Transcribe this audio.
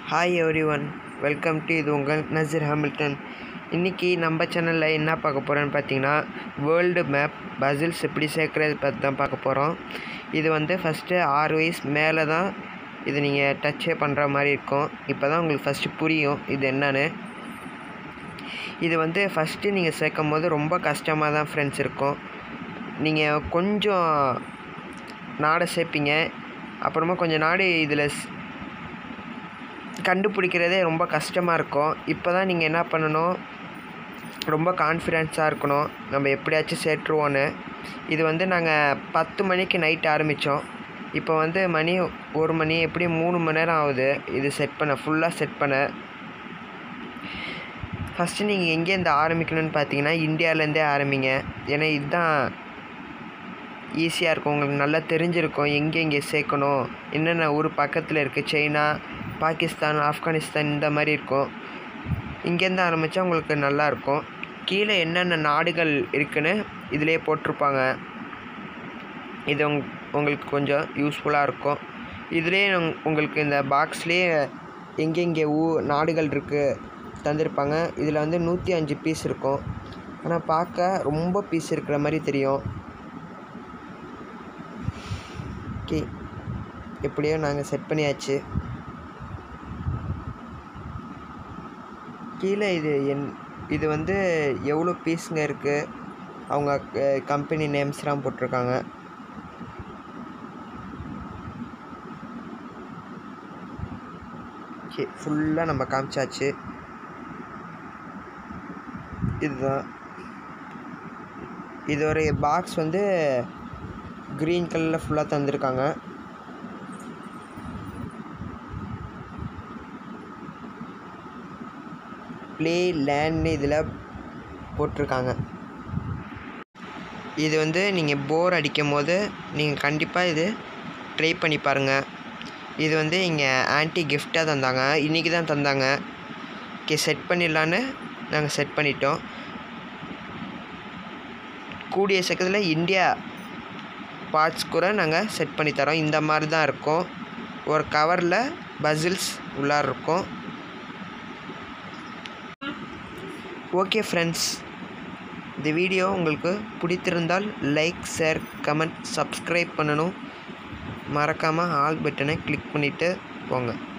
hi everyone welcome to இது உங்கள் Nazeer Hamilton இன்றைக்கி நம்ம சேனலில் என்ன பார்க்க போகிறோன்னு பார்த்தீங்கன்னா வேர்ல்டு மேப் பசில்ஸ் எப்படி சேர்க்குறது பற்றி தான் பார்க்க போகிறோம் இது வந்து ஃபஸ்ட்டு ஆறு வயசு மேலே தான் இது நீங்கள் டச்சே பண்ணுற மாதிரி இருக்கும் இப்போ தான் உங்களுக்கு ஃபஸ்ட்டு புரியும் இது என்னன்னு இது வந்து ஃபஸ்ட்டு நீங்கள் சேர்க்கும் போது ரொம்ப கஷ்டமாக தான் ஃப்ரெண்ட்ஸ் இருக்கும் நீங்கள் கொஞ்சம் நாடை சேர்ப்பீங்க அப்புறமா கொஞ்சம் நாடு இதில் கண்டுபிடிக்கிறதே ரொம்ப கஷ்டமாக இருக்கும் இப்போ தான் நீங்கள் என்ன பண்ணணும் ரொம்ப கான்ஃபிடென்ஸாக இருக்கணும் நம்ம எப்படியாச்சும் சேர்த்துருவோன்னு இது வந்து நாங்கள் பத்து மணிக்கு நைட் ஆரம்பித்தோம் இப்போ வந்து மணி ஒரு மணி எப்படி மூணு மணி நேரம் ஆகுது இது செட் பண்ண ஃபுல்லாக செட் பண்ண ஃபஸ்ட்டு நீங்கள் எங்கேருந்து ஆரம்பிக்கணும்னு பார்த்தீங்கன்னா இந்தியாவிலேருந்தே ஆரம்பிங்க ஏன்னா இதுதான் ஈஸியாக இருக்கும் உங்களுக்கு நல்லா தெரிஞ்சிருக்கும் எங்கே எங்கே சேர்க்கணும் என்னென்ன ஊர் பக்கத்தில் இருக்குது சைனா பாகிஸ்தான் ஆப்கானிஸ்தான் இந்த மாதிரி இருக்கும் இங்கேருந்து ஆரம்பித்தா உங்களுக்கு நல்லாயிருக்கும் கீழே என்னென்ன நாடுகள் இருக்குன்னு இதிலே போட்டிருப்பாங்க இது உங் உங்களுக்கு கொஞ்சம் யூஸ்ஃபுல்லாக இருக்கும் இதுலேயே உங்களுக்கு இந்த பாக்ஸ்லேயே எங்கெங்கே ஊ நாடுகள் இருக்குது தந்திருப்பாங்க இதில் வந்து நூற்றி அஞ்சு பீஸ் இருக்கும் ஆனால் பார்க்க ரொம்ப பீஸ் இருக்கிற மாதிரி தெரியும் ஓகே எப்படியோ நாங்கள் செட் பண்ணியாச்சு கீழே இது என் இது வந்து எவ்வளோ பீஸுங்க இருக்குது அவங்க கம்பெனி நேம்ஸ்லாம் போட்டிருக்காங்க ஓகே ஃபுல்லாக நம்ம காமிச்சாச்சு இதுதான் இது ஒரு பாக்ஸ் வந்து க்ரீன் கலரில் ஃபுல்லாக தந்திருக்காங்க ப்ளே லேண்ட்னு இதில் போட்டிருக்காங்க இது வந்து நீங்கள் போர் அடிக்கும் போது நீங்கள் கண்டிப்பாக இது ட்ரை பண்ணி பாருங்கள் இது வந்து இங்கே ஆன்ட்டி கிஃப்டாக தந்தாங்க இன்றைக்கி தான் தந்தாங்க ஓகே செட் பண்ணிடலான்னு நாங்கள் செட் பண்ணிட்டோம் கூடிய சீக்கிரத்தில் இந்தியா பார்ட்ஸ் கூட நாங்கள் செட் பண்ணி தரோம் இந்த மாதிரி தான் இருக்கும் ஒரு கவரில் பசில்ஸ் உள்ளார இருக்கும் ஓகே ஃப்ரெண்ட்ஸ் இந்த வீடியோ உங்களுக்கு பிடித்திருந்தால் லைக் ஷேர் கமெண்ட் சப்ஸ்கிரைப் பண்ணணும் மறக்காமல் ஆல் பட்டனை கிளிக் பண்ணிவிட்டு போங்க